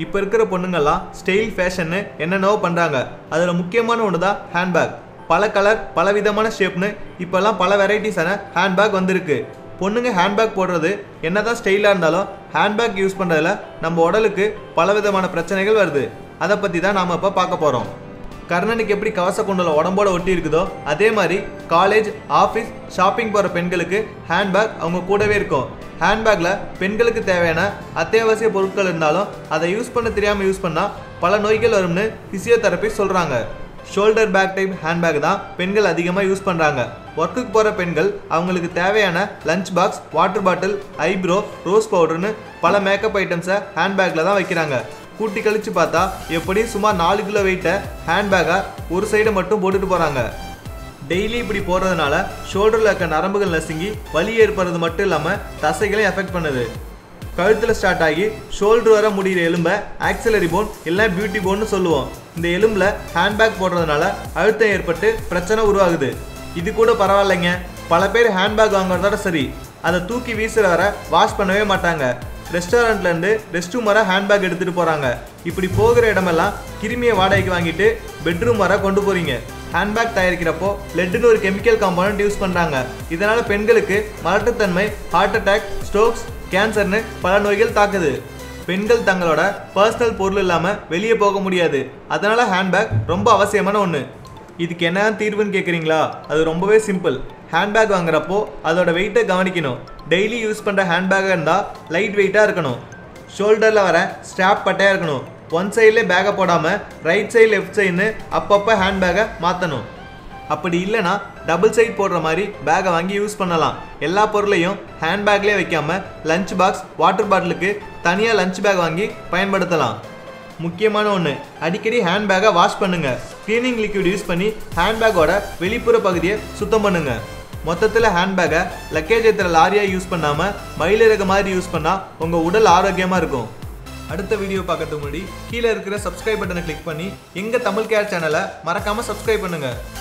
இப்போ இருக்கிற பொண்ணுங்கள்லாம் ஸ்டைல் ஃபேஷன்னு என்னென்னவோ பண்ணுறாங்க அதில் முக்கியமான ஒன்று தான் ஹேண்ட்பேக் பல கலர் பல விதமான ஷேப்னு இப்போல்லாம் பல வெரைட்டிஸான ஹேண்ட்பேக் வந்திருக்கு பொண்ணுங்க ஹேண்ட்பேக் போடுறது என்னதான் ஸ்டைலாக இருந்தாலும் ஹேண்ட்பேக் யூஸ் பண்ணுறதுல நம்ம உடலுக்கு பல விதமான பிரச்சனைகள் வருது அதை பற்றி தான் நாம் இப்போ பார்க்க போகிறோம் கர்ணனுக்கு எப்படி கவச குண்டலம் உடம்போட ஒட்டி இருக்குதோ அதே மாதிரி காலேஜ் ஆஃபீஸ் ஷாப்பிங் போகிற பெண்களுக்கு ஹேண்ட்பேக் அவங்க கூடவே இருக்கும் ஹேண்ட்பேக்கில் பெண்களுக்கு தேவையான அத்தியாவசிய பொருட்கள் இருந்தாலும் அதை யூஸ் பண்ண தெரியாமல் யூஸ் பண்ணால் பல நோய்கள் வரும்னு ஃபிசியோதெரப்பி சொல்கிறாங்க ஷோல்டர் பேக் டைப் ஹேண்ட்பேக் தான் பெண்கள் அதிகமாக யூஸ் பண்ணுறாங்க ஒர்க்குக்கு போகிற பெண்கள் அவங்களுக்கு தேவையான lunch box water bottle eyebrow rose பவுடர்னு பல மேக்கப் ஐட்டம்ஸை ஹேண்ட்பேக்கில் தான் வைக்கிறாங்க கூட்டி கழிச்சு பார்த்தா எப்படியும் சுமார் நாலு கிலோ வெயிட்டை ஹேண்ட்பேக்கை ஒரு சைடை மட்டும் போட்டுட்டு போகிறாங்க டெய்லி இப்படி போடுறதுனால ஷோல்டரில் இருக்க நரம்புகள் நசுங்கி வலி ஏற்படுறது மட்டும் இல்லாமல் தசைகளையும் எஃபெக்ட் பண்ணுது கழுத்தில் ஸ்டார்ட் ஆகி ஷோல்டர் வர முடிகிற எலும்பை ஆக்சிலரி போன் இல்லை பியூட்டி போன்னு சொல்லுவோம் இந்த எலும்பில் ஹேண்ட்பேக் போடுறதுனால அழுத்தம் ஏற்பட்டு பிரச்சனை உருவாகுது இது கூட பரவாயில்லைங்க பல பேர் ஹேண்ட்பேக் வாங்குறதோட சரி அதை தூக்கி வீசுற வர வாஷ் பண்ணவே மாட்டாங்க ரெஸ்டாரண்ட்லேருந்து ரெஸ்ட் ரூம் வர ஹேண்ட்பேக் எடுத்துகிட்டு போகிறாங்க இப்படி போகிற இடமெல்லாம் கிருமியை வாடகைக்கு வாங்கிட்டு பெட்ரூம் வர கொண்டு போகிறீங்க ஹேண்ட்பேக் தயாரிக்கிறப்போ லெட்டுன்னு ஒரு கெமிக்கல் காம்பனண்ட் யூஸ் பண்ணுறாங்க இதனால் பெண்களுக்கு மலட்டுத்தன்மை ஹார்ட் அட்டாக் ஸ்ட்ரோக்ஸ் கேன்சர்னு பல நோய்கள் தாக்குது பெண்கள் தங்களோட பர்சனல் பொருள் இல்லாமல் வெளியே போக முடியாது அதனால் ஹேண்ட்பேக் ரொம்ப அவசியமான ஒன்று இதுக்கு என்ன தீர்வுன்னு கேட்குறீங்களா அது ரொம்பவே சிம்பிள் ஹேண்ட்பேக் வாங்குறப்போ அதோட வெயிட்டை கவனிக்கணும் டெய்லி யூஸ் பண்ணுற ஹேண்ட்பேக்காக இருந்தால் லைட் வெயிட்டாக இருக்கணும் ஷோல்டரில் வர ஸ்ட்ராப் பட்டையாக இருக்கணும் ஒன் சைட்லேயே பேக்கை போடாமல் ரைட் சைடு லெஃப்ட் சைடுன்னு அப்பப்போ ஹேண்ட்பேக்கை மாற்றணும் அப்படி இல்லைன்னா டபுள் சைட் போடுற மாதிரி பேக்கை வாங்கி யூஸ் பண்ணலாம் எல்லா பொருளையும் ஹேண்ட்பேக்லேயே வைக்காம லஞ்ச் பாக்ஸ் வாட்டர் பாட்டிலுக்கு தனியாக லஞ்ச் பேக் வாங்கி பயன்படுத்தலாம் முக்கியமான ஒன்று அடிக்கடி ஹேண்ட்பேக்கை வாஷ் பண்ணுங்க க்ளீனிங் லிக்விட் யூஸ் பண்ணி ஹேண்ட்பேக்கோட வெளிப்புற பகுதியை சுத்தம் பண்ணுங்க மொத்தத்தில் ஹேண்ட்பேக்கை லக்கேஜ் ஏற்றுற லாரியாக யூஸ் பண்ணாமல் மயிலிறகு மாதிரி யூஸ் பண்ணால் உங்கள் உடல் ஆரோக்கியமாக இருக்கும் அடுத்த வீடியோ பார்க்கறதுக்கு முன்னாடி கீழே இருக்கிற சப்ஸ்கிரைப் பட்டனை கிளிக் பண்ணி எங்கள் தமிழ் கேர் சேனலை மறக்காமல் சப்ஸ்கிரைப் பண்ணுங்கள்